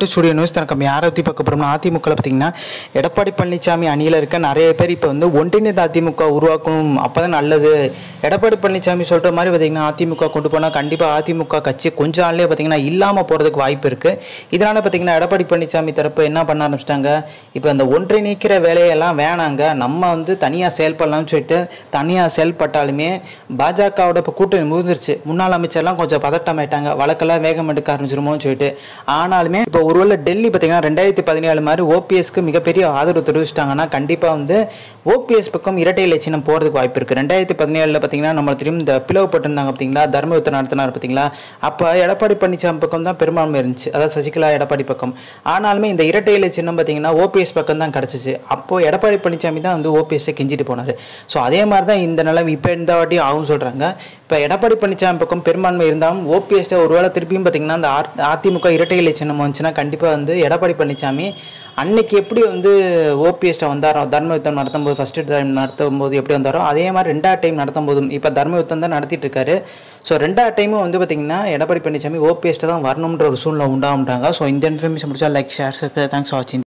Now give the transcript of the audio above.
studio news தனக்கு நம்ம யாரை பற்றி பார்க்க போகிறோம்னா அதிமுகவில் பார்த்தீங்கன்னா எடப்பாடி பழனிசாமி அணியில் இருக்க நிறைய பேர் இப்போ வந்து ஒன்றிணைந்த அதிமுக உருவாக்கணும் அப்போ தான் நல்லது எடப்பாடி பழனிசாமி சொல்கிற மாதிரி பார்த்தீங்கன்னா அதிமுக கொண்டு போனால் கண்டிப்பாக அதிமுக கட்சி கொஞ்ச நாள்லேயே பார்த்தீங்கன்னா இல்லாமல் போகிறதுக்கு வாய்ப்பு இருக்குது இதனால் பார்த்தீங்கன்னா எடப்பாடி பழனிசாமி தரப்பு என்ன பண்ண ஆரம்பிச்சிட்டாங்க இப்போ இந்த ஒன்றிணைக்கிற வேலையெல்லாம் வேணாங்க நம்ம வந்து தனியாக செயல்படலாம்னு சொல்லிட்டு தனியாக செயல்பட்டாலுமே பாஜகவோட இப்போ கூட்டணி முடிஞ்சிருச்சு முன்னாள் அமைச்சர்லாம் கொஞ்சம் பதட்டமாயிட்டாங்க வழக்கெல்லாம் வேகம் எடுக்க ஆரம்பிச்சிருமோன்னு சொல்லிட்டு ஆனாலுமே இப்போ ஒருவேளை டெல்லி பார்த்தீங்கன்னா ரெண்டாயிரத்தி பதினேழு மாதிரி ஓபிஎஸ்க்கு மிகப்பெரிய ஆதரவு தெரிவிச்சிட்டாங்கன்னா கண்டிப்பாக வந்து ஓபிஎஸ் பக்கம் இரட்டை இலை சின்னம் போகிறதுக்கு வாய்ப்பு இருக்குது ரெண்டாயிரத்தி பதினேழில் பார்த்தீங்கன்னா நம்ம தெரியும் இந்த பிளவுப்பட்டிருந்தாங்க பார்த்தீங்களா தர்ம யுத்தம் நடத்தினார் பார்த்தீங்களா அப்போ எடப்பாடி பழனிசாமி பக்கம் தான் பெரும்பான்மை இருந்துச்சு அதாவது சசிகலா எடப்பாடி பக்கம் ஆனாலுமே இந்த இரட்டை இலை சின்னம் பார்த்தீங்கன்னா ஓபிஎஸ் பக்கம் தான் கிடச்சிச்சு அப்போது எடப்பாடி பழனிசாமி தான் வந்து ஓபிஎஸ்ஸை கெஞ்சிட்டு போனார் ஸோ அதே மாதிரி தான் இந்த நிலைமை இப்போ இந்த வாட்டி ஆகும் சொல்கிறாங்க இப்போ எடப்பாடி பழனிசாமி பக்கம் பெரும்பான்மை இருந்தாலும் ஓபிஎஸ்ஸை ஒருவேளை திருப்பியும் பார்த்தீங்கன்னா அந்த ஆர் அதிமுக இரட்டை இலை சின்னம் வந்துச்சுன்னா கண்டிப்பாக வந்து எடப்பாடி பழனிசாமி அன்னைக்கு எப்படி வந்து ஓபிஎஸ்ட்டை வந்தாரோ தர்ம யுத்தம் நடத்தும் போது ஃபஸ்ட்டு டைம் நடத்தும் போது எப்படி வந்தாரோ அதே மாதிரி ரெண்டாவது டைம் நடத்தும் போதும் இப்போ தர்ம யுத்தம் தான் நடத்திட்டு இருக்காரு ஸோ ரெண்டாவது டைமும் வந்து பார்த்தீங்கன்னா எடப்பாடி பழனிசாமி ஓபிஎஸ்ட்டை தான் வரணுன்ற ஒரு சூழ்நிலை உண்டாகுன்றாங்க ஸோ இந்த இன்ஃபர்மேஷன் முடிச்சா லைக் ஷேர் தேங்க்ஸ் ஃபார் வாட்சிங்